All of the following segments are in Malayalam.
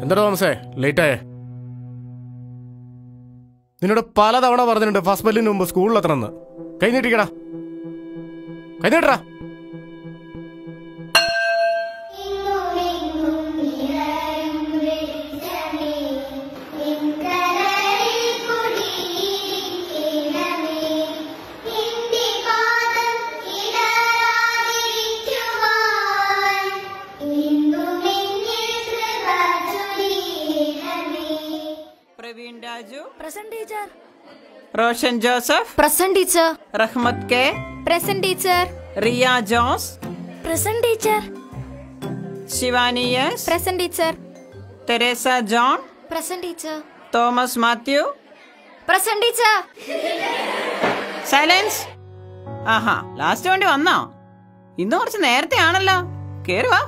എന്താ തോമസേ ലേറ്റ് ആയേ നിന്നോട് പലതവണ പറഞ്ഞിട്ടുണ്ട് ഫസ്റ്റ് ബെല്ലിന് മുമ്പ് സ്കൂളിൽ എത്തണമെന്ന് കൈ നീട്ടിക്കടാ കൈ നീട്ടടാ Praveen Raju present teacher Roshan Joseph present teacher Rahmath K present teacher Riya Jose present teacher Shivani S present teacher Theresa John present teacher Thomas Mathew present teacher silence ആഹാ ലാസ്റ്റ് വണ്ടി വന്നോ ഇന്ന് കുറച്ച് നേരത്തെ ആണല്ലോ കേറുവാ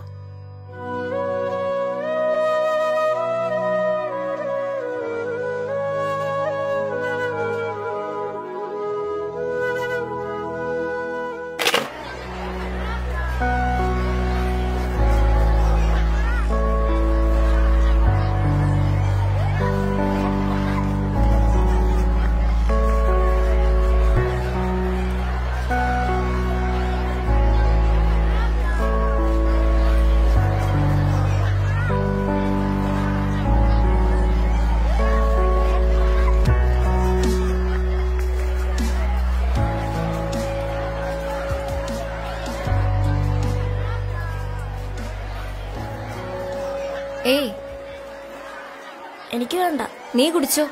ഏയ് എനിക്ക് വേണ്ട നീ കുടിച്ചോ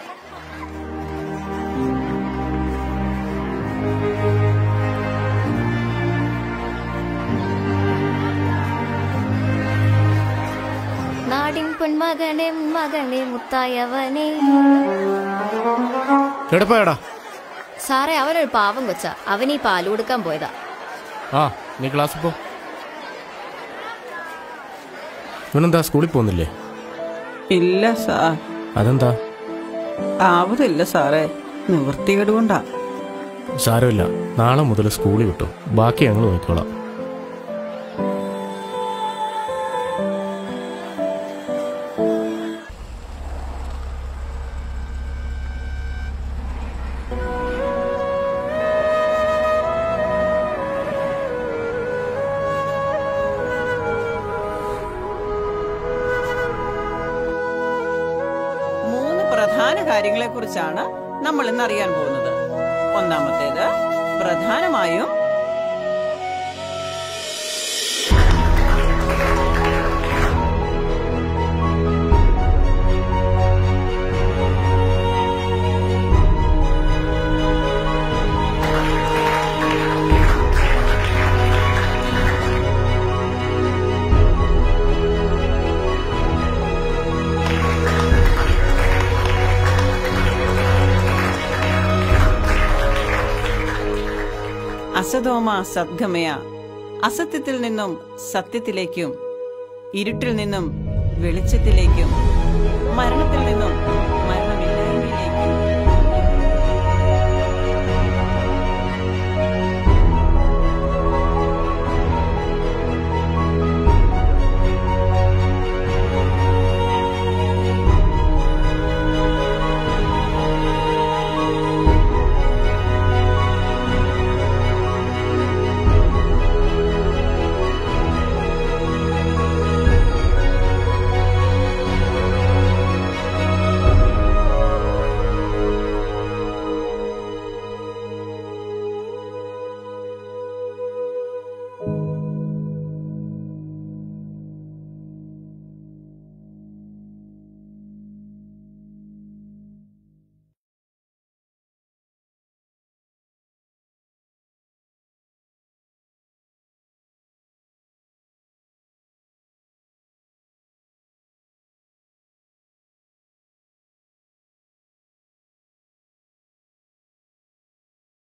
നാടിൻ പൊന്മകനെ മകനെ മുത്തായവനെ എടുപ്പോയടാ സാറേ അവനൊരു പാവം കൊച്ച അവൻ ഈ പാല് കൊടുക്കാൻ പോയതാ ആ നീ ക്ലാസ്സിൽ പോ ഇവനെന്താ സ്കൂളിൽ പോകുന്നില്ലേ ഇല്ല സാർ അതെന്താ ആവതില്ല സാറേ നിവൃത്തികേട് കൊണ്ടാ സാരമില്ല നാളെ മുതൽ സ്കൂളിൽ വിട്ടു ബാക്കി ഞങ്ങൾ നോക്കിക്കോളാം മൂന്ന് പ്രധാന കാര്യങ്ങളെ കുറിച്ചാണ് നമ്മൾ ഇന്ന് അറിയാൻ പോകുന്നത് ഒന്നാമത്തേത് പ്രധാനമായും അസതോമ സദ്ഗമയ അസത്യത്തിൽ നിന്നും സത്യത്തിലേക്കും ഇരുട്ടിൽ നിന്നും വെളിച്ചത്തിലേക്കും മരണത്തിൽ നിന്നും